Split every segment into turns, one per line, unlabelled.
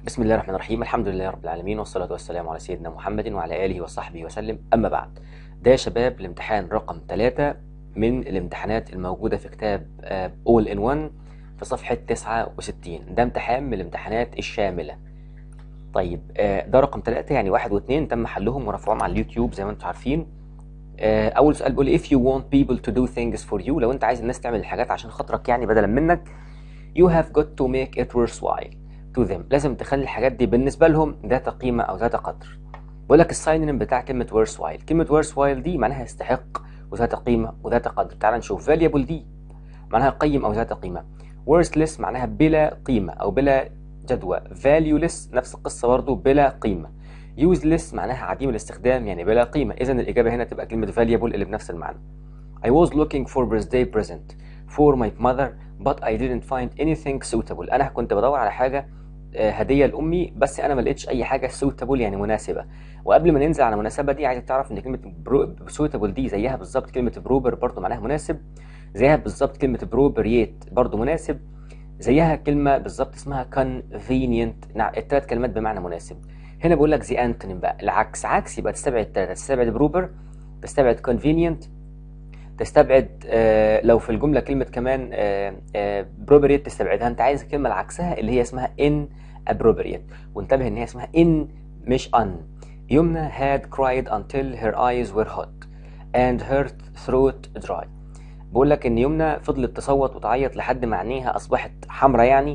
بسم الله الرحمن الرحيم الحمد لله رب العالمين والصلاة والسلام على سيدنا محمد وعلى آله وصحبه وسلم أما بعد ده يا شباب الامتحان رقم 3 من الامتحانات الموجودة في كتاب آه، All in One في صفحة 69 ده امتحان من الامتحانات الشاملة طيب آه، ده رقم 3 يعني واحد واثنين تم حلهم ورفعهم على اليوتيوب زي ما انتم عارفين آه، أول سؤال بيقول if you want people to do things for you لو انت عايز الناس تعمل الحاجات عشان خاطرك يعني بدلا منك you have got to make it worthwhile to them لازم تخلي الحاجات دي بالنسبة لهم ذات قيمة أو ذات قدر بقول لك الساينين بتاع كلمة worthwhile كلمة worthwhile دي معناها يستحق وذات قيمة وذات قدر تعال نشوف valuable دي معناها قيم أو ذات قيمة worthless معناها بلا قيمة أو بلا جدوى valueless نفس القصة برضه بلا قيمة useless معناها عديم الاستخدام يعني بلا قيمة إذا الإجابة هنا تبقى كلمة valuable اللي بنفس المعنى I was looking for birthday present for my mother but I didn't find anything suitable أنا كنت بدور على حاجة آه، هدية لأمي بس أنا ما لقيتش أي حاجة suitable يعني مناسبة وقبل ما ننزل على المناسبة دي عايزك تعرف إن كلمة برو... suitable دي زيها بالظبط كلمة بروبر برضو معناها مناسب زيها بالظبط كلمة بروبريت برضو مناسب زيها كلمة بالظبط اسمها convenient نعم التلات كلمات بمعنى مناسب هنا بقول لك زي انتونيم بقى العكس عكس يبقى تستبعد التلاتة تستبعد بروبر تستبعد convenient تستبعد آه، لو في الجملة كلمة كمان بروبريت تستبعدها انت عايز الكلمة اللي عكسها اللي هي اسمها in appropriate وانتبه ان هي اسمها in مش un يمنى had cried until her eyes were hot and her throat dry بقول لك ان يمنى فضلت تصوت وتعيط لحد ما عينيها اصبحت حمراء يعني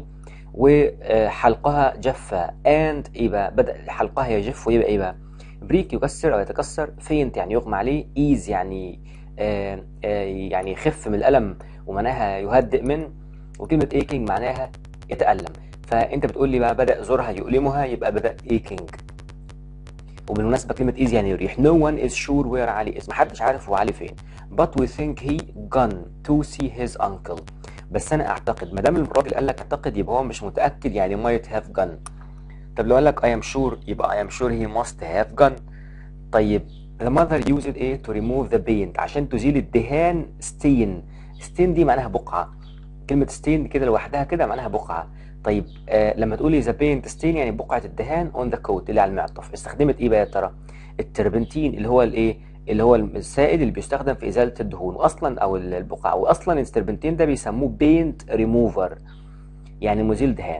وحلقها جف and ايه بقى بدأ حلقها يجف ويبقى ايه بقى بريك يكسر او يتكسر فينت يعني يغمى عليه ايز يعني آه آه يعني يخف من الالم ومعناها يهدئ من وكلمه ايكينج معناها يتالم فانت بتقول لي بقى بدا زورها يؤلمها يبقى بدا ايكينج وبالمناسبه كلمه ايز يعني يريح no one is sure where علي is محدش عارف هو علي فين but we think he gone to see his uncle بس انا اعتقد ما دام الراجل قال لك اعتقد يبقى هو مش متاكد يعني might have gone طب لو قال لك I am sure يبقى I am sure he must have gone طيب the mother used ايه to remove the paint عشان تزيل الدهان stain stain دي معناها بقعة كلمة stain كده لوحدها كده معناها بقعة طيب آه لما تقولي the paint stain يعني بقعة الدهان on the coat اللي على المعطف استخدمت ايه بقى يا ترى التربنتين اللي هو الايه اللي هو السائل اللي بيستخدم في ازالة الدهون واصلا او البقعة واصلا التربنتين ده بيسموه paint remover يعني مزيل دهان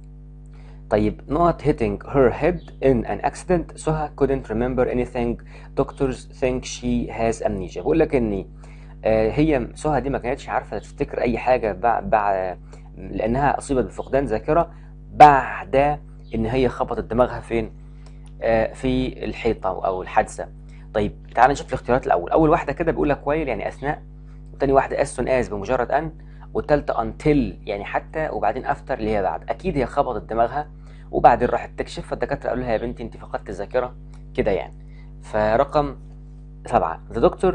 طيب not hitting her head in an accident سهى couldn't remember anything doctors think she has amnesia بقول لك ان آه، هي سهى دي ما كانتش عارفه تفتكر اي حاجه بعد بعد لانها اصيبت بفقدان ذاكره بعد ان هي خبطت دماغها فين آه، في الحيطه او الحادثه طيب تعال نشوف الاختيارات الاول اول واحده كده بيقول لك while يعني اثناء وتاني واحده as soon as بمجرد ان والتالتة until يعني حتى وبعدين after اللي هي بعد اكيد هي خبطت دماغها وبعدين راحت تكشف فالدكاتره قالوا لها يا بنتي انت فقدت الذاكره كده يعني فرقم سبعة the doctor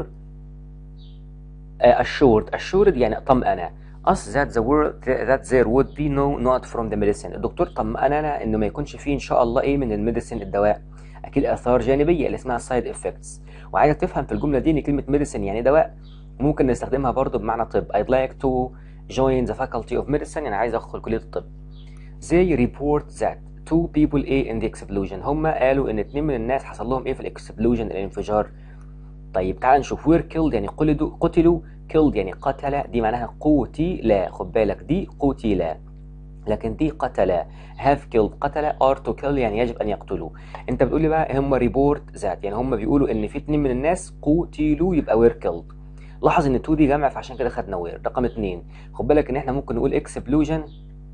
uh, assured assured يعني طمأنة us that the word that there would be no not from the medicine الدكتور طمأننا انه ما يكونش فيه ان شاء الله ايه من الميديسين الدواء اكيد اثار جانبيه اللي اسمها سايد افكتس وعايزك تفهم في الجمله دي ان كلمه ميديسين يعني دواء ممكن نستخدمها برضو بمعنى طب I'd like to join the faculty of medicine يعني عايز ادخل كليه الطب they report that two people A in the explosion هم قالوا ان اتنين من الناس حصل لهم ايه في الاكسبلوجن الانفجار طيب تعال نشوف were killed يعني قتلوا قتلوا killed يعني قتل دي معناها قتلا خد بالك دي قتلا لكن دي قتل have killed قتل are to kill يعني يجب ان يقتلوا انت بتقول لي بقى هم ريبورت ذات يعني هم بيقولوا ان في اتنين من الناس قتلوا يبقى were killed لاحظ ان 2 دي جمع فعشان كده خدنا وير رقم اتنين خد بالك ان احنا ممكن نقول explosion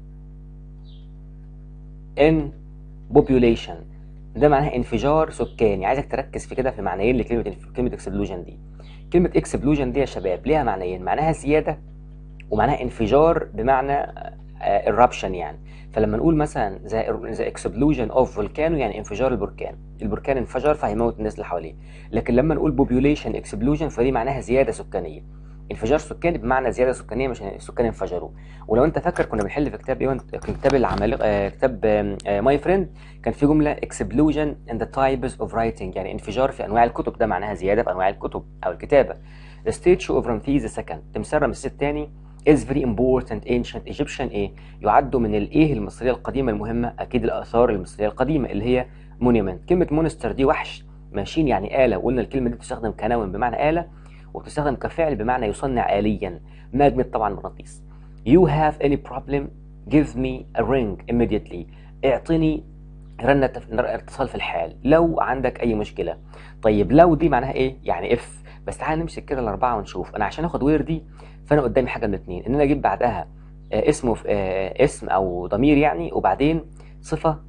in population ده معناها انفجار سكاني عايزك تركز في كده في معنيين لكلمه كلمه اكسبلوجن دي كلمه اكسبلوجن دي يا شباب ليها معنيين معناها زياده ومعناها انفجار بمعنى eruption يعني فلما نقول مثلا ذا اكسبلوجن اوف فولكانو يعني انفجار البركان البركان انفجر فهيموت الناس اللي حواليه لكن لما نقول population اكسبلوجن فدي معناها زياده سكانيه انفجار سكاني بمعنى زياده سكانيه مش السكان انفجروا ولو انت فاكر كنا بنحل في كتاب ايه في كتاب العمالقه آه، كتاب ماي فريند كان في جمله اكسبلوجن ان ذا تايبس اوف رايتنج يعني انفجار في انواع الكتب ده معناها زياده في انواع الكتب او الكتابه The statue of Ramses II تمثال رمسيس الثاني is very important ancient Egyptian ايه يعد من الايه المصريه القديمه المهمه اكيد الاثار المصريه القديمه اللي هي مونيومنت كلمه مونستر دي وحش ماشين يعني آلة وقلنا الكلمة دي بتستخدم كنون بمعنى آلة وبتستخدم كفعل بمعنى يصنع آليا ماجنت طبعا مغناطيس You have any problem give me a ring immediately اعطني رنة اتصال في الحال لو عندك أي مشكلة طيب لو دي معناها إيه؟ يعني اف بس تعال نمسك كده الأربعة ونشوف أنا عشان آخد وير دي فأنا قدامي حاجة من اتنين إن أنا أجيب بعدها آه، اسمه آه، اسم أو ضمير يعني وبعدين صفة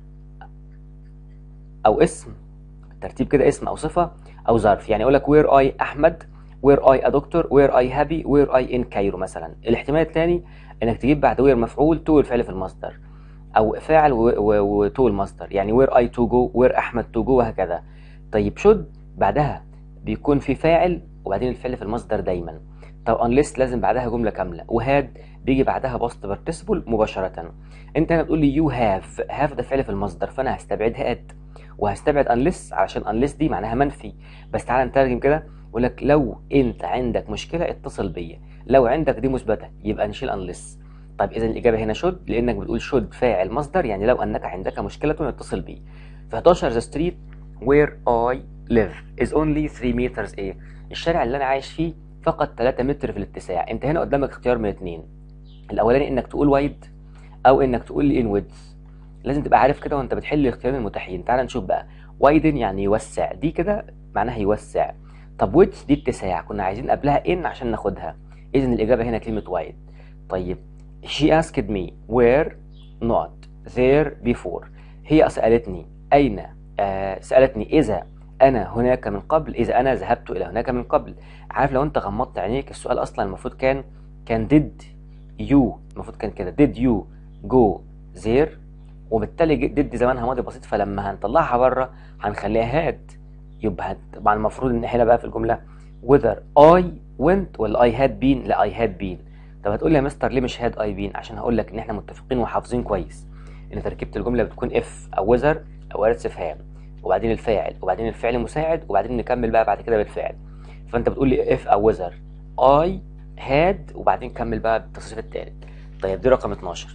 أو اسم ترتيب كده اسم او صفه او ظرف يعني اقول لك وير اي احمد وير اي ا دكتور وير اي هابي وير اي ان كايرو مثلا الاحتمال الثاني انك تجيب بعد وير مفعول تو الفعل في المصدر او فاعل وتو المصدر يعني وير اي تو جو وير احمد تو جو وهكذا طيب شد بعدها بيكون في فاعل وبعدين الفعل في المصدر دايما طب unless لازم بعدها جمله كامله وهاد بيجي بعدها باست بارتيسيبل مباشره انت هنا بتقول لي يو هاف هاف ده فعل في المصدر فانا هستبعد هاد وهستبعد unless علشان unless دي معناها منفي بس تعالى نترجم كده يقول لك لو انت عندك مشكله اتصل بيا لو عندك دي مثبته يبقى نشيل unless طيب اذا الاجابه هنا should لانك بتقول should فاعل مصدر يعني لو انك عندك مشكله اتصل بي في 11 the street where I live is only 3 meters ايه الشارع اللي انا عايش فيه فقط 3 متر في الاتساع انت هنا قدامك اختيار من اثنين الاولاني انك تقول وايد او انك تقول لي ان width لازم تبقى عارف كده وانت بتحل الاختيارين المتاحين تعال نشوف بقى وايدن يعني يوسع دي كده معناها يوسع طب ويدث دي اتساع كنا عايزين قبلها ان عشان ناخدها اذا الاجابه هنا كلمه وايد طيب she asked me where not there before هي سالتني اين آه سالتني اذا انا هناك من قبل اذا انا ذهبت الى هناك من قبل عارف لو انت غمضت عينيك السؤال اصلا المفروض كان كان did you المفروض كان كده did you go there وبالتالي ضد زمانها ماضي بسيط فلما هنطلعها بره هنخليها هاد يبقى طبعا المفروض ان هنا بقى في الجمله whether I went ولا I had been لا I had been طب هتقول لي يا مستر ليه مش had I been عشان هقول لك ان احنا متفقين وحافظين كويس ان تركيبه الجمله بتكون if او whether او اداه استفهام وبعدين الفاعل وبعدين الفعل مساعد وبعدين نكمل بقى بعد كده بالفعل فانت بتقول لي if او whether I had وبعدين كمل بقى بالتصريف الثالث طيب دي رقم 12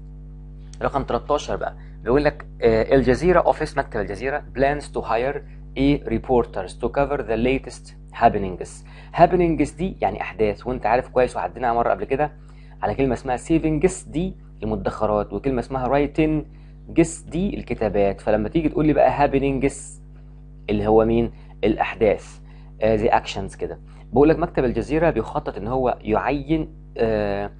رقم 13 بقى بيقول لك آه، الجزيرة اوفيس مكتب الجزيرة plans to hire a reporters to cover the latest happenings happenings دي يعني احداث وانت عارف كويس وعديناها مرة قبل كده على كلمة اسمها savings دي المدخرات وكلمة اسمها writing جس دي الكتابات فلما تيجي تقول لي بقى happenings اللي هو مين الاحداث آه the actions كده بقول لك مكتب الجزيرة بيخطط ان هو يعين آه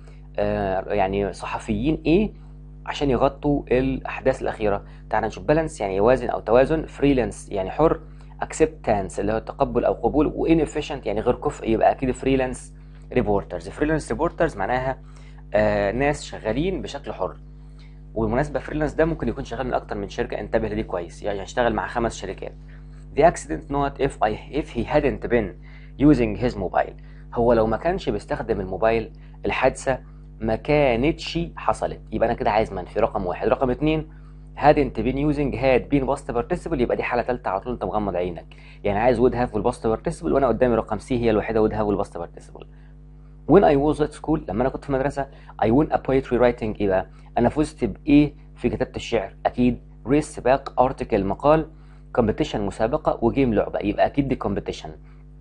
آه يعني صحفيين ايه عشان يغطوا الاحداث الاخيره تعال نشوف بالانس يعني يوازن او توازن فريلانس يعني حر اكسبتانس اللي هو التقبل او قبول وانفيشنت يعني غير كفء يبقى اكيد فريلانس ريبورترز فريلانس ريبورترز معناها آه ناس شغالين بشكل حر وبالمناسبه فريلانس ده ممكن يكون شغال من اكتر من شركه انتبه لدي كويس يعني يشتغل مع خمس شركات The accident not if I if he hadn't been using his mobile هو لو ما كانش بيستخدم الموبايل الحادثه ما كانتش حصلت يبقى انا كده عايز منفي رقم واحد رقم اتنين hadn't been using had been past participle يبقى دي حاله ثالثه على طول انت مغمض عينك يعني عايز would have والباست participle وانا قدامي رقم سي هي الوحيده would have والباست participle when I was at school لما انا كنت في المدرسه I won a poetry writing ايه بقى انا فزت بايه في كتابه الشعر اكيد ريس سباق ارتكل مقال كومبيتيشن مسابقه وجيم لعبه يبقى اكيد دي كومبيتيشن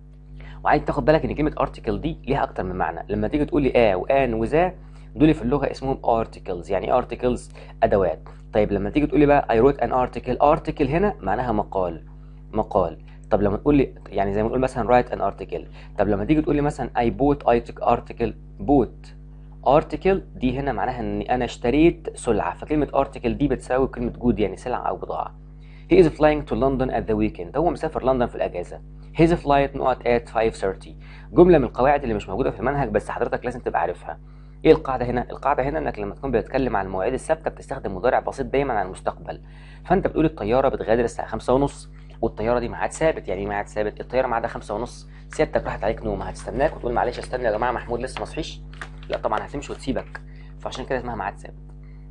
وعايز تاخد بالك ان كلمه ارتكل دي ليها اكتر من معنى لما تيجي تقول لي اه وان وذا دول في اللغه اسمهم articles يعني ايه articles ادوات طيب لما تيجي تقول لي بقى I wrote an article article هنا معناها مقال مقال طب لما تقول لي يعني زي ما نقول مثلا write an article طب لما تيجي تقول لي مثلا I bought article bought article دي هنا معناها ان انا اشتريت سلعه فكلمه article دي بتساوي كلمه good يعني سلعه او بضاعه He is flying to London at the weekend هو مسافر لندن في الاجازه His flight not at 5:30 جمله من القواعد اللي مش موجوده في المنهج بس حضرتك لازم تبقى عارفها ايه القاعده هنا القاعده هنا انك لما تكون بتتكلم عن المواعيد الثابته بتستخدم مضارع بسيط دايما عن المستقبل فانت بتقول الطياره بتغادر الساعه 5 ونص والطياره دي ميعاد ثابت يعني ايه ميعاد ثابت الطياره ميعادها 5 ونص سيادتك راحت عليك نوم هتستناك وتقول معلش استنى يا جماعه محمود لسه ما صحيش لا طبعا هتمشي وتسيبك فعشان كده اسمها ميعاد ثابت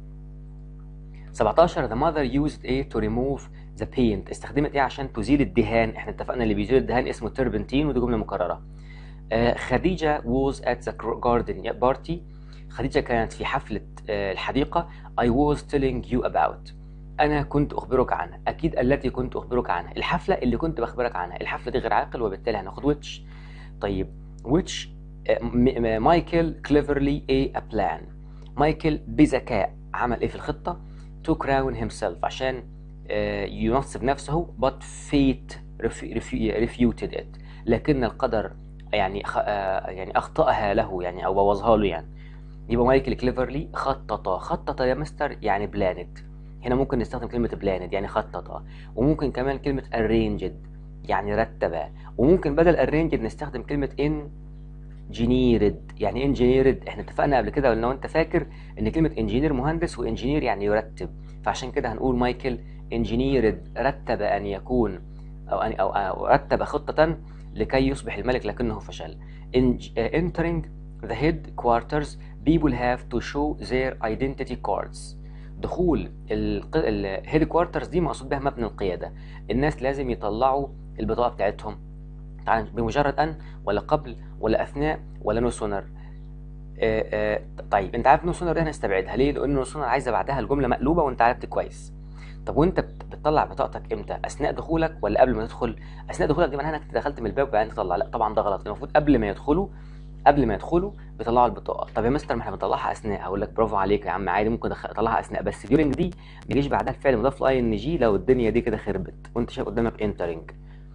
17 the mother used a to remove the paint استخدمت ايه عشان تزيل الدهان احنا اتفقنا اللي بيزيل الدهان اسمه تربنتين ودي جمله مكرره آه، خديجة was at the garden party خديجة كانت في حفلة آه، الحديقة I was telling you about أنا كنت أخبرك عنها أكيد التي كنت أخبرك عنها الحفلة اللي كنت بخبرك عنها الحفلة دي غير عاقل وبالتالي هناخد which طيب which آه، م- م- مايكل cleverly a, a plan مايكل بذكاء عمل إيه في الخطة to crown himself عشان آه، ينصب نفسه but fate refu- refu- refuted it لكن القدر يعني خ- آه، يعني أخطأها له يعني أو بوظها له يعني يبقى مايكل كليفرلي خطط خطط يا مستر يعني بلاند هنا ممكن نستخدم كلمة بلاند يعني خطط وممكن كمان كلمة arranged يعني رتب وممكن بدل arranged نستخدم كلمة engineered يعني engineered احنا اتفقنا قبل كده لو انت فاكر ان كلمة engineer مهندس وانجينير يعني يرتب فعشان كده هنقول مايكل engineered رتب ان يكون او أن أو, أو رتب خطة لكي يصبح الملك لكنه فشل In, uh, entering the headquarters people have to show their identity cards دخول الهيد كوارترز دي مقصود بها مبنى القيادة الناس لازم يطلعوا البطاقة بتاعتهم تعال بمجرد أن ولا قبل ولا أثناء ولا نو سونر آه، آه، طيب انت عارف نو سونر دي هنستبعدها ليه؟ لأن نو سونر عايزة بعدها الجملة مقلوبة وانت عرفت كويس طب وانت بت- بتطلع بطاقتك امتى؟ اثناء دخولك ولا قبل ما تدخل؟ اثناء دخولك دي معناها انك دخلت من الباب وبعدين تطلع، لا طبعا ده غلط، المفروض قبل ما يدخلوا قبل ما يدخلوا بيطلعوا البطاقه، طب يا مستر ما احنا بنطلعها اثناء، هقول لك برافو عليك يا عم عادي ممكن أدخ- اطلعها اثناء بس ديورنج دي ما يجيش بعدها الفعل مضاف لاي ان جي لو الدنيا دي كده خربت وانت شايف قدامك انترنج.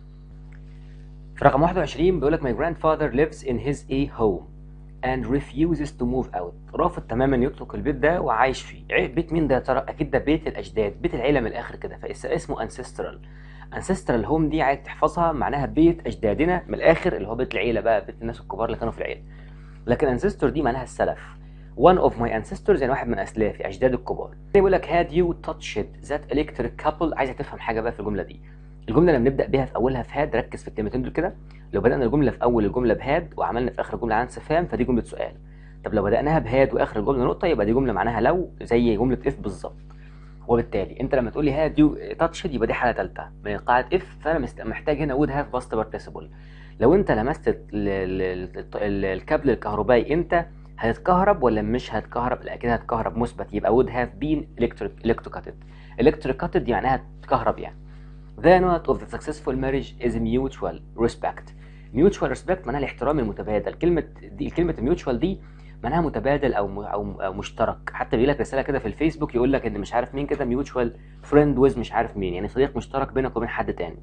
في رقم 21 بيقول لك my grandfather lives in his a home and refuses to move out رافض تماما يترك البيت ده وعايش فيه عي- بيت مين ده يا ترى اكيد ده بيت الاجداد بيت العيله من الاخر كده فاسمه ancestral ancestral home دي عايز تحفظها معناها بيت اجدادنا من الاخر اللي هو بيت العيله بقى بيت الناس الكبار اللي كانوا في العيله لكن ancestor دي معناها السلف one of my ancestors يعني واحد من اسلافي اجدادي الكبار بيقول لك had you touched that electric couple عايزك تفهم حاجه بقى في الجمله دي الجمله اللي بنبدا بيها في اولها في هاد ركز في الكلمتين دول كده لو بدانا الجمله في اول الجمله بهاد وعملنا في اخر الجمله علامه استفهام فدي جمله سؤال طب لو بدأناها بهاد واخر الجمله نقطه يبقى دي جمله معناها لو زي جمله اف بالظبط وبالتالي انت لما تقول لي هاد يو تاتشد يبقى دي حاله ثالثه من قاعده اف فانا مست- محتاج هنا وود هاف باست بارتيسيبل لو انت لمست ال- ال- ال- ال- الكابل الكهربائي انت هتتكهرب ولا مش هتكهرب لا اكيد هتكهرب مثبت يبقى would have been electric electrocuted electrocuted دي معناها تكهرب يعني The note of the successful marriage is mutual respect. mutual respect معناها الاحترام المتبادل. كلمة دي كلمة mutual دي معناها متبادل أو م- أو أو مشترك. حتى بيجي لك رسالة كده في الفيسبوك يقول لك إن مش عارف مين كده mutual friend with مش عارف مين، يعني صديق مشترك بينك وبين حد تاني.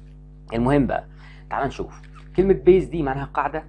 المهم بقى تعال نشوف. كلمة base دي معناها قاعدة.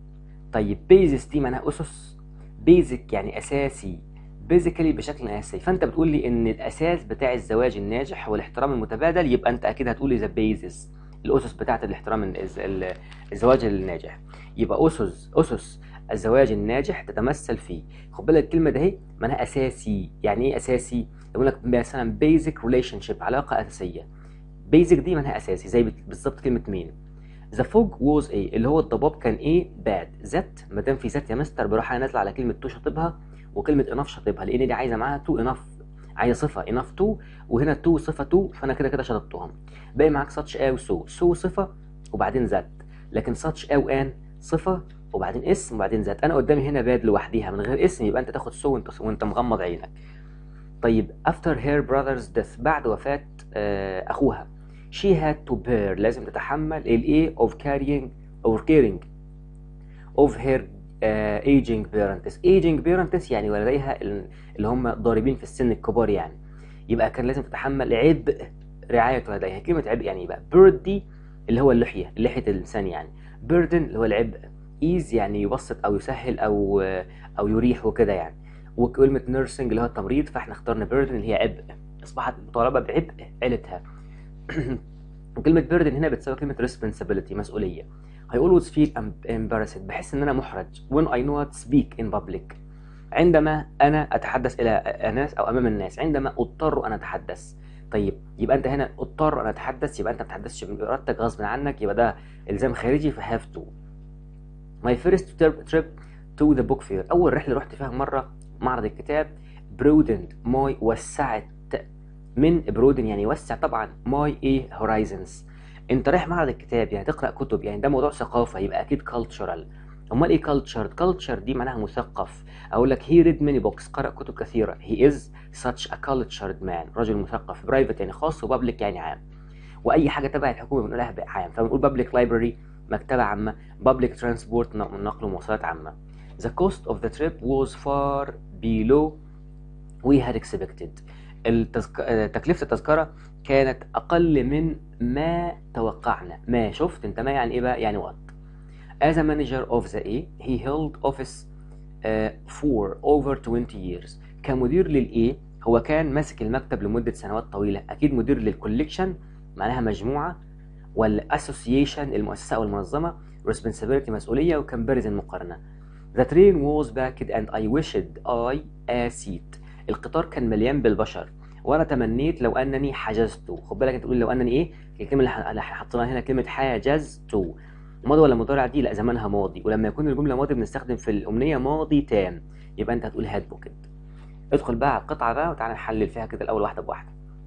طيب basis دي معناها أسس. basic يعني أساسي. بيزيكالي بشكل اساسي فانت بتقول لي ان الاساس بتاع الزواج الناجح هو الاحترام المتبادل يبقى انت اكيد هتقول لي ذا بيزس الاسس بتاعه الاحترام الز- ال- الزواج الناجح يبقى اسس اسس الزواج الناجح تتمثل في خد بالك الكلمه ده اهي معناها اساسي يعني ايه اساسي يقول لك مثلا بيزك ريليشن شيب علاقه اساسيه بيزك دي معناها اساسي زي بت- بالظبط كلمه مين ذا فوج ووز ايه اللي هو الضباب كان ايه باد ذات ما دام في ذات يا مستر بروح انا نازله على كلمه تو شاطبها وكلمه اناف شاطبها لان دي عايزه معاها تو اناف عايزه صفه اناف تو وهنا تو صفه تو فانا كده كده شطبتهم باقي معاك ساتش او سو سو صفه وبعدين ذات لكن ساتش او ان صفه وبعدين اسم وبعدين ذات انا قدامي هنا باد لوحديها من غير اسم يبقى انت تاخد سو وانت وانت مغمض عينك طيب after her brother's death بعد وفاة آه، أخوها she had to bear لازم تتحمل الايه of carrying or caring of her uh, aging parents aging parents يعني والديها ال- اللي هم ضاربين في السن الكبار يعني يبقى كان لازم تتحمل عبء رعاية والديها كلمة عبء يعني إيه بقى burden دي اللي هو اللحية لحية الإنسان يعني burden اللي هو العبء ease يعني يبسط أو يسهل أو أو يريح وكده يعني وكلمة nursing اللي هو التمريض فاحنا اخترنا burden اللي هي عبء أصبحت مطالبة بعبء عيلتها وكلمة burden هنا بتساوي كلمة responsibility مسؤولية I always feel em- embarrassed بحس إن أنا محرج when I not speak in public عندما أنا أتحدث إلى الناس أو أمام الناس عندما أضطر أن أتحدث طيب يبقى أنت هنا أضطر أن أتحدث يبقى أنت ما بتتحدثش بإرادتك غصب عنك يبقى ده إلزام خارجي ف have to My first trip trip to the book fair أول رحلة رحت فيها مرة معرض الكتاب برودند ماي وسعت من برودن يعني وسع طبعا ماي ايه هورايزنز انت رايح معرض الكتاب يعني تقرا كتب يعني ده موضوع ثقافه يبقى اكيد cultural امال ايه cultured culture دي معناها مثقف اقول لك he read many books قرأ كتب كثيره he is such a cultured man رجل مثقف private يعني خاص وبابليك يعني عام واي حاجه تبع الحكومه بنقولها عام فبنقول public library مكتبه عامه public transport نقل ومواصلات عامه the cost of the trip was far below we had expected التذك... تكلفة التذكرة كانت أقل من ما توقعنا ما شفت أنت ما يعني إيه بقى يعني وات As a manager of the A he held office uh, for over 20 years كمدير للA هو كان ماسك المكتب لمدة سنوات طويلة أكيد مدير للكوليكشن معناها مجموعة والاسوسيشن المؤسسة أو المنظمة responsibility مسؤولية وكمباريزن مقارنة The train was packed and I wished I a seat القطار كان مليان بالبشر وانا تمنيت لو انني حجزت خد بالك انت تقول لو انني ايه الكلمه اللي حطيناها هنا كلمه حجزت ماضي ولا مضارع دي لا زمانها ماضي ولما يكون الجمله ماضي بنستخدم في الامنيه ماضي تام يبقى انت هتقول هاد بوكيت ادخل بقى على القطعه بقى وتعالى نحلل فيها كده الاول واحده بواحده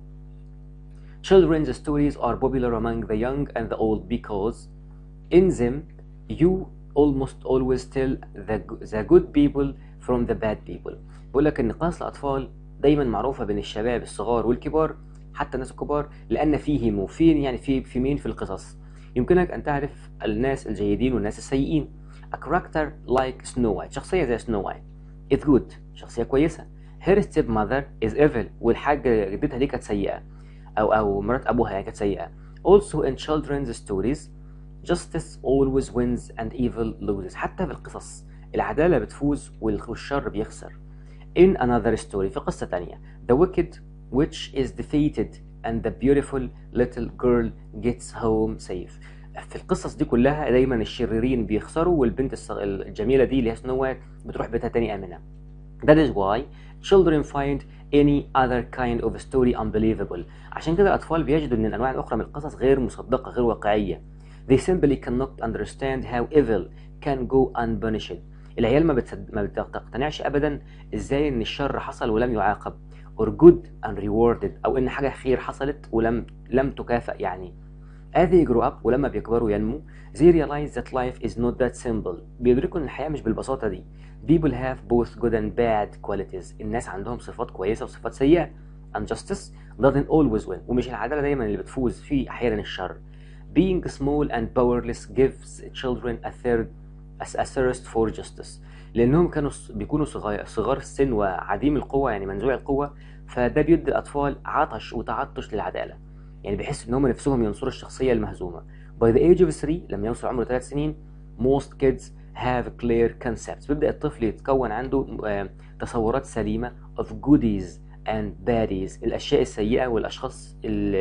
Children's stories are popular among the young and the old because in them you almost always tell the, the good people from the bad people بيقول لك ان قصص الاطفال دايما معروفه بين الشباب الصغار والكبار حتى الناس الكبار لان فيهم وفين يعني في في مين في القصص يمكنك ان تعرف الناس الجيدين والناس السيئين A character like Snow White شخصية زي Snow White is good شخصية كويسة Her stepmother is evil والحاجة جدتها دي كانت سيئة أو أو مرات أبوها يعني كانت سيئة Also in children's stories justice always wins and evil loses حتى في القصص العدالة بتفوز والشر بيخسر In another story في قصة تانية The wicked witch is defeated and the beautiful little girl gets home safe في القصص دي كلها دايما الشريرين بيخسروا والبنت الجميلة دي اللي هي سنو وايت بتروح بيتها تاني آمنة That is why children find any other kind of story unbelievable عشان كده الأطفال بيجدوا إن الأنواع الأخرى من القصص غير مصدقة غير واقعية They simply cannot understand how evil can go unpunished العيال ما, بتصد... ما بتقتنعش ابدا ازاي ان الشر حصل ولم يعاقب or good and rewarded او ان حاجه خير حصلت ولم لم تكافئ يعني as they grow up ولما بيكبروا ينمو they realize that life is not that simple بيدركوا ان الحياه مش بالبساطه دي people have both good and bad qualities الناس عندهم صفات كويسه وصفات سيئه and justice doesn't always win ومش العداله دايما اللي بتفوز في احيانا الشر being small and powerless gives children a third as a thirst for justice لانهم كانوا بيكونوا صغار صغار السن وعديم القوه يعني منزوع القوه فده بيدي الاطفال عطش وتعطش للعداله يعني بيحس ان هم نفسهم ينصروا الشخصيه المهزومه by the age of 3 لما يوصل عمره 3 سنين most kids have clear concepts بيبدا الطفل يتكون عنده تصورات سليمه of goodies and baddies الاشياء السيئه والاشخاص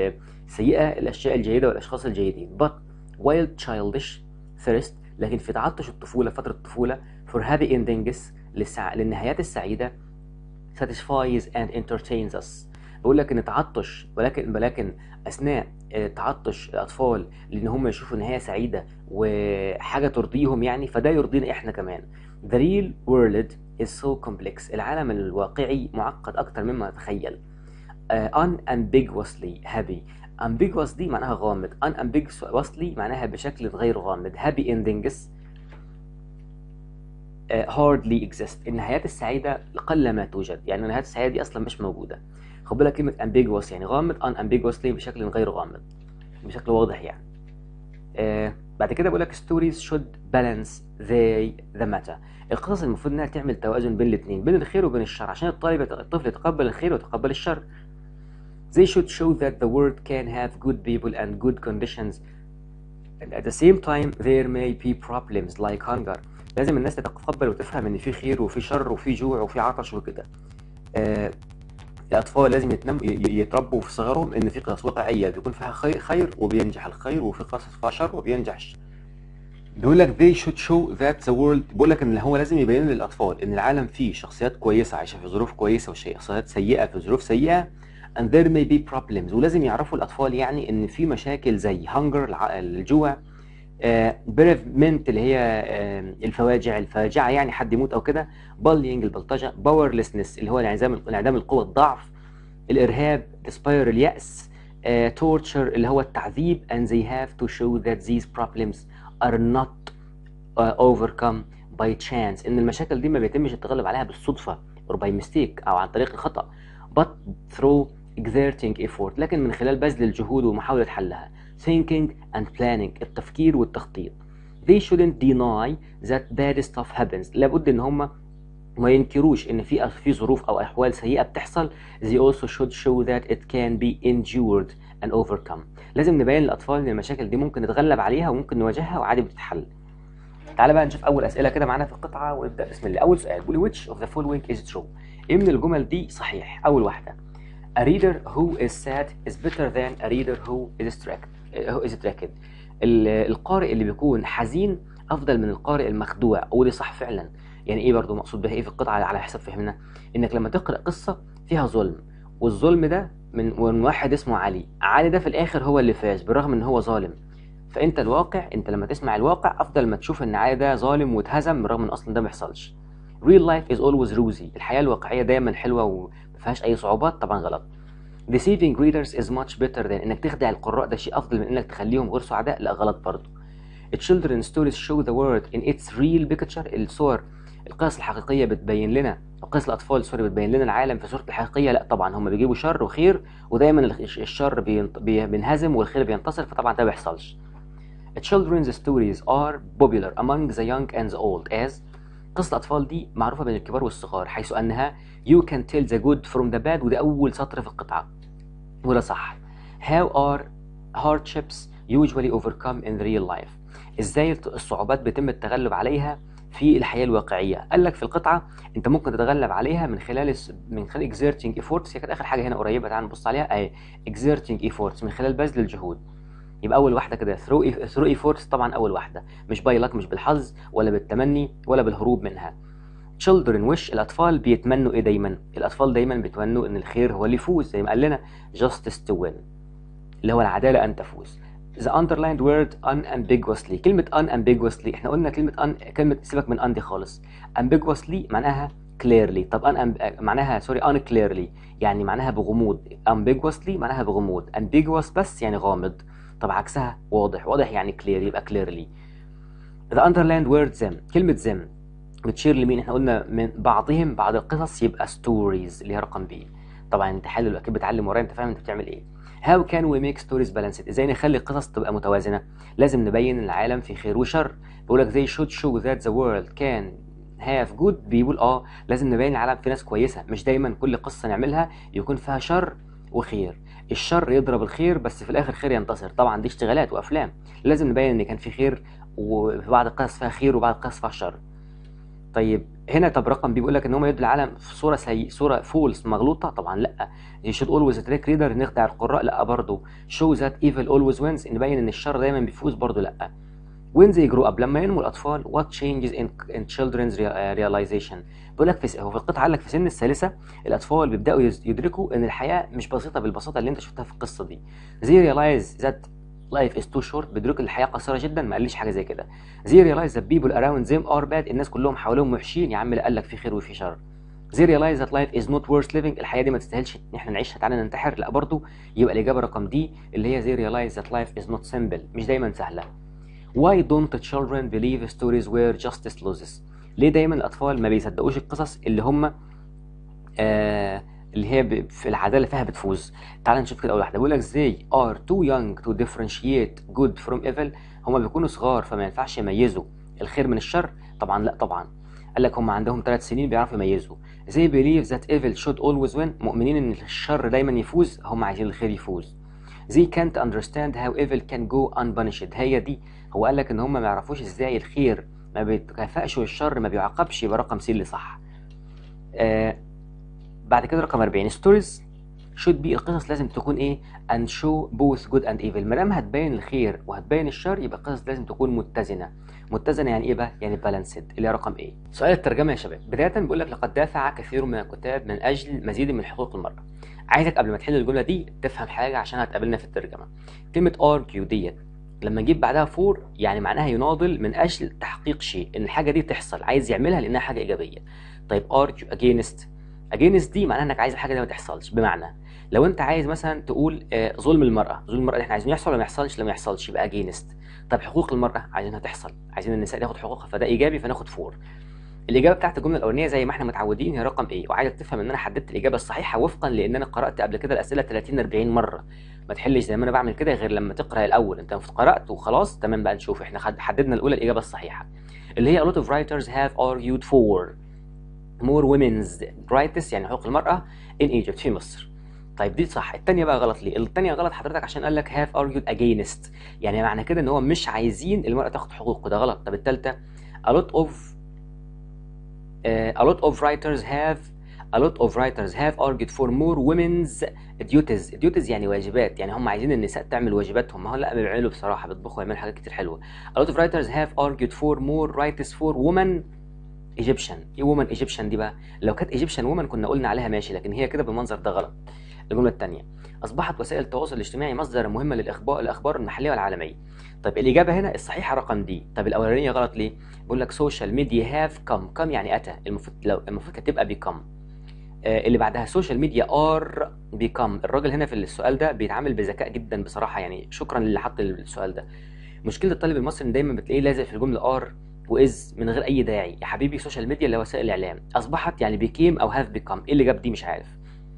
السيئه الاشياء الجيده والاشخاص الجيدين but while childish thirst لكن في تعطش الطفولة فترة الطفولة for happy endings للسع... للنهايات السعيدة satisfies and entertains us بقول لك ان تعطش ولكن ولكن اثناء تعطش الاطفال لان هم يشوفوا نهايه سعيده وحاجه ترضيهم يعني فده يرضينا احنا كمان the real world is so complex العالم الواقعي معقد اكتر مما نتخيل uh, unambiguously happy ambiguous دي معناها غامض unambiguously معناها بشكل غير غامض happy endings uh, hardly exist النهايات السعيدة قل ما توجد يعني النهايات السعيدة دي أصلا مش موجودة خد بالك كلمة ambiguous يعني غامض unambiguously بشكل غير غامض بشكل واضح يعني uh, بعد كده بقول لك stories should balance they the matter القصص المفروض انها تعمل توازن بين الاثنين بين الخير وبين الشر عشان الطالب الطفل يتقبل الخير ويتقبل الشر They should show that the world can have good people and good conditions and at the same time there may be problems like hunger لازم الناس تتقبل وتفهم ان في خير وفي شر وفي جوع وفي عطش وكده آه الاطفال لازم يتنم يتربوا في صغرهم ان في قصص واقعيه بيكون فيها خير, خير وبينجح الخير وفي قصص فيها شر وبينجح الشر بيقول لك they should show that the world بيقول لك ان هو لازم يبين للاطفال ان العالم فيه شخصيات كويسه عايشه في ظروف كويسه وشخصيات سيئه في ظروف سيئه and there may be problems ولازم يعرفوا الأطفال يعني إن في مشاكل زي hunger الجوع بريفمنت اللي هي آه الفواجع الفاجعة يعني حد يموت أو كده bullying البلطجة powerlessness اللي هو انعدام انعدام القوة الضعف الإرهاب despair اليأس uh, torture اللي هو التعذيب and they have to show that these problems are not uh, overcome by chance ان المشاكل دي ما بيتمش التغلب عليها بالصدفة or by mistake او عن طريق الخطأ but through exerting effort لكن من خلال بذل الجهود ومحاولة حلها thinking and planning التفكير والتخطيط they shouldn't deny that bad stuff happens لابد ان هم ما ينكروش ان في في ظروف او احوال سيئه بتحصل they also should show that it can be endured and overcome لازم نبين للاطفال ان المشاكل دي ممكن نتغلب عليها وممكن نواجهها وعادي بتتحل تعالى بقى نشوف اول اسئله كده معانا في القطعه ونبدا بسم الله اول سؤال بيقول which of the following is true ايه من الجمل دي صحيح اول واحده a reader who is sad is better than a reader who is distracted who is distracted القارئ اللي بيكون حزين افضل من القارئ المخدوع ودي صح فعلا يعني ايه برضو مقصود بها ايه في القطعه على حسب فهمنا انك لما تقرا قصه فيها ظلم والظلم ده من من واحد اسمه علي علي ده في الاخر هو اللي فاز بالرغم ان هو ظالم فانت الواقع انت لما تسمع الواقع افضل ما تشوف ان علي ده ظالم واتهزم بالرغم ان اصلا ده ما بيحصلش real life is always rosy الحياه الواقعيه دايما حلوه وما فيهاش اي صعوبات طبعا غلط deceiving readers is much better than انك تخدع القراء ده شيء افضل من انك تخليهم غير سعداء لا غلط برضه children's stories show the world in its real picture الصور القصص الحقيقية بتبين لنا قصص الأطفال سوري بتبين لنا العالم في صورته الحقيقية لا طبعا هم بيجيبوا شر وخير ودايما الشر بينهزم والخير بينتصر فطبعا ده بيحصلش Children's stories are popular among the young and the old as قصة الأطفال دي معروفة بين الكبار والصغار حيث أنها you can tell the good from the bad وده أول سطر في القطعة وده صح How are hardships usually overcome in real life إزاي الصعوبات بيتم التغلب عليها في الحياه الواقعيه قال لك في القطعه انت ممكن تتغلب عليها من خلال من خلال exerting efforts هي كانت اخر حاجه هنا قريبه تعال نبص عليها اهي exerting efforts من خلال بذل الجهود يبقى اول واحده كده through through efforts طبعا اول واحده مش باي لك مش بالحظ ولا بالتمني ولا بالهروب منها children wish الاطفال بيتمنوا ايه دايما الاطفال دايما بيتمنوا ان الخير هو اللي يفوز زي ما قال لنا justice to win اللي هو العداله ان تفوز the underlined word unambiguously كلمة unambiguously احنا قلنا كلمة un كلمة سيبك من un دي خالص ambiguously معناها clearly طب un معناها سوري unclearly يعني معناها بغموض ambiguously معناها بغموض ambiguous بس يعني غامض طب عكسها واضح واضح يعني clear يبقى clearly the underlined word them كلمة them بتشير لمين احنا قلنا من بعضهم بعض القصص يبقى stories اللي هي رقم بي طبعا انت حلو اكيد بتعلم ورايا انت فاهم انت بتعمل ايه هاو كان وي ميك ستوريز بالانسد ازاي نخلي القصص تبقى متوازنه لازم نبين العالم في خير وشر بيقول لك they should show that the world can have good بيقول اه لازم نبين العالم في ناس كويسه مش دايما كل قصه نعملها يكون فيها شر وخير الشر يضرب الخير بس في الاخر خير ينتصر طبعا دي اشتغالات وافلام لازم نبين ان كان في خير وفي بعض القصص فيها خير وبعض القصص فيها شر طيب هنا طب رقم بيقول لك ان هم يدوا العالم في صوره سي... صوره فولس مغلوطه طبعا لا you should always trick reader نخدع القراء لا برضه show that evil always wins نبين ان الشر دايما بيفوز برضه لا when they grow up لما ينمو الاطفال what changes in, in children's realization بيقول لك في هو في القطعه قال لك في سن الثالثه الاطفال بيبداوا يدركوا ان الحياه مش بسيطه بالبساطه اللي انت شفتها في القصه دي they realize that life is too short بيدرك الحياه قصيره جدا ما قاليش حاجه زي كده they realize that people around them are bad الناس كلهم حواليهم وحشين يا عم لا قال لك في خير وفي شر they realize that life is not worth living الحياه دي ما تستاهلش ان احنا نعيشها تعالى ننتحر لا برضه يبقى الاجابه رقم دي اللي هي they realize that life is not simple مش دايما سهله why don't children believe stories where justice loses ليه دايما الاطفال ما بيصدقوش القصص اللي هم آه اللي هي في العداله فيها بتفوز تعال نشوف كده اول واحده بيقول لك ازاي are too young to differentiate good from evil هما بيكونوا صغار فما ينفعش يميزوا الخير من الشر طبعا لا طبعا قال لك هم عندهم ثلاث سنين بيعرفوا يميزوا they believe that evil should always win مؤمنين ان الشر دايما يفوز هم عايزين الخير يفوز they can't understand how evil can go unpunished هي دي هو قال لك ان هم ما يعرفوش ازاي الخير ما بيتكافئش والشر ما بيعاقبش يبقى رقم سي اللي صح آه بعد كده رقم 40 ستوريز should be القصص لازم تكون ايه and show both good and evil ما دام هتبين الخير وهتبين الشر يبقى القصص لازم تكون متزنه متزنه يعني ايه بقى يعني بالانسد اللي هي رقم ايه سؤال الترجمه يا شباب بدايه بيقول لك لقد دافع كثير من الكتاب من اجل مزيد من حقوق المراه عايزك قبل ما تحل الجمله دي تفهم حاجه عشان هتقابلنا في الترجمه كلمه argue ديت لما نجيب بعدها فور يعني معناها يناضل من اجل تحقيق شيء ان الحاجه دي تحصل عايز يعملها لانها حاجه ايجابيه طيب argue against against دي معناها انك عايز الحاجه دي ما تحصلش بمعنى لو انت عايز مثلا تقول آه، ظلم المراه ظلم المراه اللي احنا عايزين يحصل ولا ما يحصلش لما يحصلش يبقى اجينست طب حقوق المراه عايزينها تحصل عايزين النساء تاخد حقوقها فده ايجابي فناخد فور الاجابه بتاعت الجمله الاولانيه زي ما احنا متعودين هي رقم ايه وعايزك تفهم ان انا حددت الاجابه الصحيحه وفقا لان انا قرات قبل كده الاسئله 30 40 مره ما تحلش زي ما انا بعمل كده غير لما تقرا الاول انت المفروض قرات وخلاص تمام بقى نشوف احنا خد- حددنا الاولى الاجابه الصحيحه اللي هي a lot of writers have argued for more women's rights يعني حقوق المراه in Egypt في مصر طيب دي صح التانية بقى غلط ليه التانية غلط حضرتك عشان قال لك have argued against يعني معنى كده ان هو مش عايزين المرأة تاخد حقوق وده غلط طب التالتة a lot of uh, a lot of writers have a lot of writers have argued for more women's duties duties يعني واجبات يعني هم عايزين النساء تعمل واجباتهم ما هو لا بيعملوا بصراحة بيطبخوا ويعملوا حاجات كتير حلوة a lot of writers have argued for more rights for women Egyptian ايه woman Egyptian دي بقى لو كانت Egyptian woman كنا قلنا عليها ماشي لكن هي كده بالمنظر ده غلط الجملة الثانية أصبحت وسائل التواصل الاجتماعي مصدر مهمة للإخبار الأخبار المحلية والعالمية. طيب الإجابة هنا الصحيحة رقم دي، طب الأولانية غلط ليه؟ بيقول لك سوشيال ميديا هاف كم، كم يعني أتى، المفروض لو المفروض كانت تبقى بيكم. آه اللي بعدها سوشيال ميديا ار بيكم، الراجل هنا في السؤال ده بيتعامل بذكاء جدا بصراحة يعني شكرا للي حط السؤال ده. مشكلة الطالب المصري إن دايما بتلاقيه لازق في الجملة ار وإز من غير أي داعي، يا حبيبي سوشيال ميديا اللي هو وسائل الإعلام، أصبحت يعني بيكيم أو هاف بيكم، إيه اللي جاب دي مش عارف.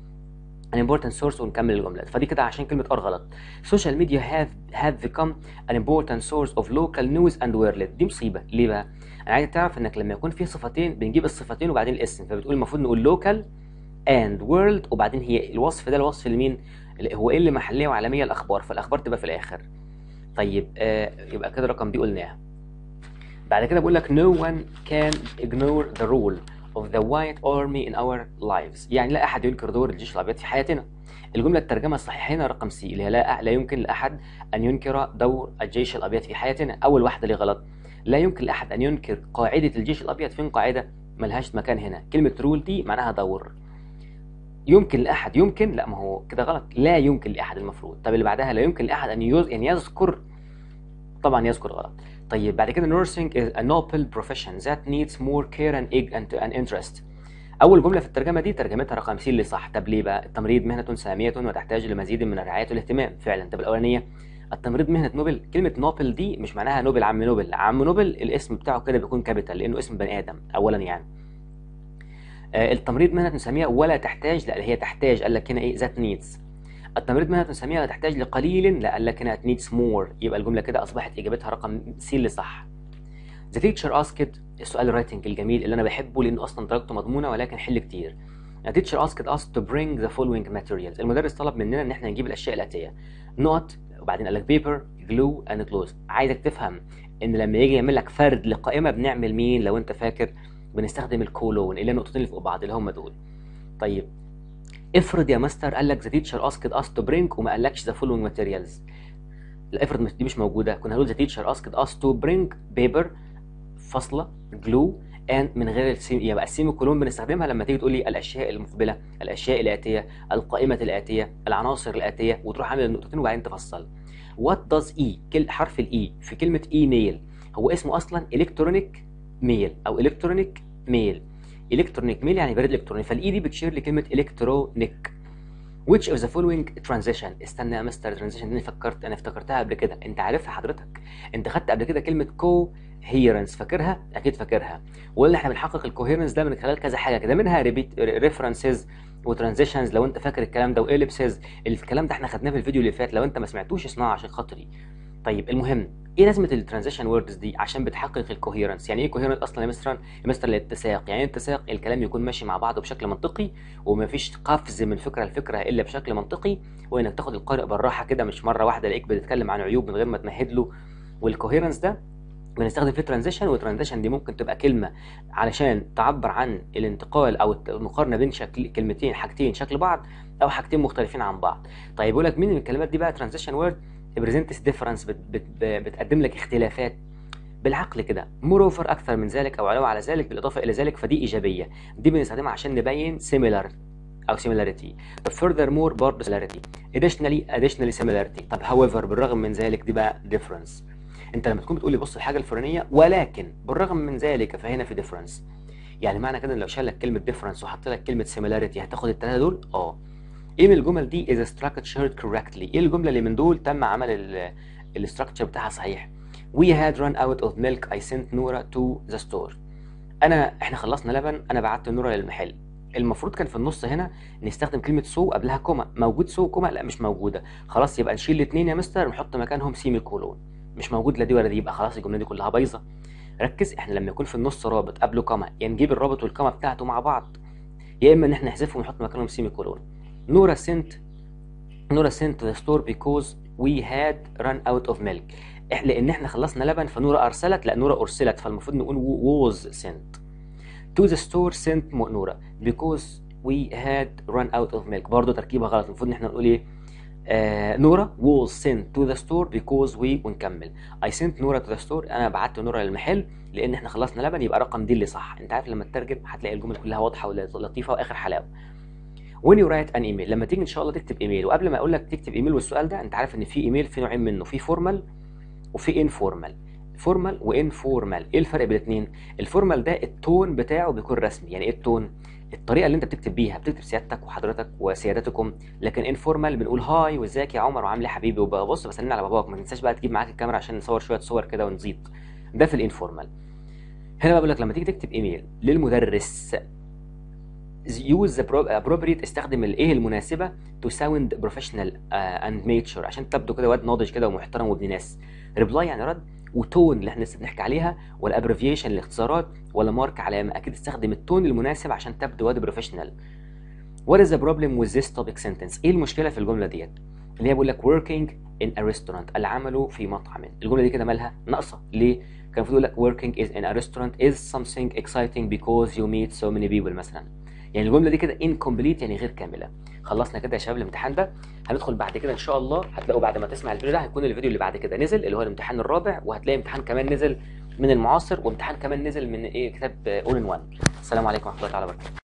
an important source ونكمل الجملة فدي كده عشان كلمة ار غلط social media have have become an important source of local news and world دي مصيبة ليه بقى؟ أنا عايز تعرف إنك لما يكون في صفتين بنجيب الصفتين وبعدين الاسم فبتقول المفروض نقول local and world وبعدين هي الوصف ده الوصف لمين؟ اللي هو ايه اللي محلية وعالمية الأخبار فالأخبار تبقى في الآخر طيب آه يبقى كده رقم دي قلناها بعد كده بقول لك no one can ignore the role of the white army in our lives يعني لا أحد ينكر دور الجيش الأبيض في حياتنا الجملة الترجمة الصحيحة هنا رقم سي اللي هي لا, لا يمكن لأحد أن ينكر دور الجيش الأبيض في حياتنا أول واحدة اللي غلط لا يمكن لأحد أن ينكر قاعدة الجيش الأبيض فين قاعدة ملهاش مكان هنا كلمة رول دي معناها دور يمكن لأحد يمكن لا ما هو كده غلط لا يمكن لأحد المفروض طب اللي بعدها لا يمكن لأحد أن يز... يعني يذكر طبعا يذكر غلط طيب بعد كده nursing is a noble profession that needs more care and, and, and interest أول جملة في الترجمة دي ترجمتها رقم سي اللي صح طب ليه بقى التمريض مهنة سامية وتحتاج لمزيد من الرعاية والاهتمام فعلا طب الأولانية التمريض مهنة نوبل كلمة نوبل دي مش معناها نوبل عم نوبل عم نوبل الاسم بتاعه كده بيكون كابيتال لأنه اسم بني آدم أولا يعني آه التمريض مهنة سامية ولا تحتاج لا هي تحتاج قال لك هنا ايه ذات نيدز التمريض مهنة سامية لا تحتاج لقليل لا قال لك هنا needs more يبقى الجملة كده أصبحت إجابتها رقم سي اللي صح The teacher asked السؤال الرايتنج الجميل اللي أنا بحبه لأنه أصلا درجته مضمونة ولكن حل كتير The teacher asked us to bring the following materials المدرس طلب مننا إن احنا نجيب الأشياء الآتية نوت وبعدين قال لك paper glue and clothes عايزك تفهم إن لما يجي يعمل لك فرد لقائمة بنعمل مين لو أنت فاكر بنستخدم الكولون اللي النقطتين اللي فوق بعض اللي هم دول طيب افرض يا ماستر قال لك the teacher asked us to bring وما قالكش the following materials لا افرض مش- دي مش موجوده كنا هنقول the teacher asked us to bring paper فاصله glue and من غير السيم يبقى السيمي كولون بنستخدمها لما تيجي تقول لي الاشياء المقبله الاشياء الاتيه القائمه الاتيه العناصر الاتيه وتروح عامل النقطتين وبعدين تفصل what does e كل حرف الاي في كلمه ايميل هو اسمه اصلا الكترونيك ميل او الكترونيك ميل الكترونيك ميل يعني بريد الكتروني فالاي دي بتشير لكلمه الكترونيك which of the following transition استنى يا مستر transition دي انا فكرت انا افتكرتها قبل كده انت عارفها حضرتك انت خدت قبل كده كلمه coherence فاكرها اكيد فاكرها وقلنا احنا بنحقق الكوهيرنس ده من خلال كذا حاجه كده منها ريفرنسز وترانزيشنز لو انت فاكر الكلام ده واليبسز الكلام ده احنا خدناه في الفيديو اللي فات لو انت ما سمعتوش اسمعه عشان خاطري طيب المهم ايه لازمه الترانزيشن ووردز دي عشان بتحقق الكوهيرنس يعني ايه كوهيرنس اصلا يا مستر يا مستر الاتساق يعني إيه اتساق الكلام يكون ماشي مع بعضه بشكل منطقي ومفيش قفز من فكره لفكره الا بشكل منطقي وانك تاخد القارئ بالراحه كده مش مره واحده الاقيك بتتكلم عن عيوب من غير ما تمهد له والكوهيرنس ده بنستخدم فيه ترانزيشن والترانزيشن دي ممكن تبقى كلمه علشان تعبر عن الانتقال او المقارنه بين شكل كلمتين حاجتين شكل بعض او حاجتين مختلفين عن بعض طيب يقول لك مين من الكلمات دي بقى ترانزيشن وورد بريزنتس ديفرنس بت بت بتقدم لك اختلافات بالعقل كده موروفر اكثر من ذلك او علاوه على ذلك بالاضافه الى ذلك فدي ايجابيه دي بنستخدمها عشان نبين similar او similarity طب furthermore برضه similarity additionally additionally similarity طب however بالرغم من ذلك دي بقى difference انت لما تكون بتقول لي بص الحاجه الفلانيه ولكن بالرغم من ذلك فهنا في difference يعني معنى كده إن لو شال لك كلمه difference وحط لك كلمه similarity هتاخد الثلاثه دول اه ايه من الجمل دي is structured correctly ايه الجمله اللي من دول تم عمل الاستراكشر بتاعها صحيح we had run out of milk I sent نورا to the store انا احنا خلصنا لبن انا بعت نورا للمحل المفروض كان في النص هنا نستخدم كلمه سو قبلها كوما موجود سو كوما لا مش موجوده خلاص يبقى نشيل الاثنين يا مستر نحط مكانهم سيمي كولون مش موجود لا دي ولا دي يبقى خلاص الجمله دي كلها بايظه ركز احنا لما يكون في النص رابط قبله كوما يا نجيب الرابط والكوما بتاعته مع بعض يا اما ان احنا نحذفهم ونحط مكانهم سيمي كولون نورا سنت نورا سنت ذا ستور بيكوز وي هاد ران اوت اوف ميلك لان احنا خلصنا لبن فنورا ارسلت لا نورا ارسلت فالمفروض نقول ووز سنت to the store sent نورا because we had run out of milk برضه تركيبها غلط المفروض ان احنا نقول ايه آه نورا was sent to the store because we ونكمل I sent نورا to the store انا بعت نورا للمحل لان احنا خلصنا لبن يبقى رقم دي اللي صح انت عارف لما تترجم هتلاقي الجمل كلها واضحه ولطيفه واخر حلاوه when you write an email لما تيجي ان شاء الله تكتب ايميل وقبل ما اقول لك تكتب ايميل والسؤال ده انت عارف ان في ايميل في نوعين منه في فورمال وفي انفورمال فورمال وانفورمال ايه الفرق بين الاثنين الفورمال ده التون بتاعه بيكون رسمي يعني ايه التون الطريقه اللي انت بتكتب بيها بتكتب سيادتك وحضرتك وسيادتكم لكن انفورمال بنقول هاي وازيك يا عمر وعامل ايه حبيبي وبص بسلم على باباك ما تنساش بقى تجيب معاك الكاميرا عشان نصور شويه صور كده ونزيد ده في الانفورمال هنا بقول لك لما تيجي تكتب ايميل للمدرس يوز ذا appropriate استخدم الايه المناسبه تو ساوند بروفيشنال اند ميتشر عشان تبدو كده واد ناضج كده ومحترم وابن ناس ريبلاي يعني رد وتون اللي احنا لسه بنحكي عليها ولا ابريفيشن الاختصارات ولا مارك علامه اكيد استخدم التون المناسب عشان تبدو واد بروفيشنال What is the problem with this topic sentence؟ ايه المشكله في الجمله ديت؟ اللي هي بيقول لك working in a restaurant العمل في مطعم الجمله دي كده مالها ناقصه ليه؟ كان المفروض يقول لك working is in a restaurant is something exciting because you meet so many people مثلا يعني الجمله دي كده incomplete يعني غير كامله خلصنا كده يا شباب الامتحان ده هندخل بعد كده ان شاء الله هتلاقوا بعد ما تسمع الفيديو ده هيكون الفيديو اللي بعد كده نزل اللي هو الامتحان الرابع وهتلاقي امتحان كمان نزل من المعاصر وامتحان كمان نزل من ايه كتاب اول ان وان السلام عليكم ورحمه الله تعالى وبركاته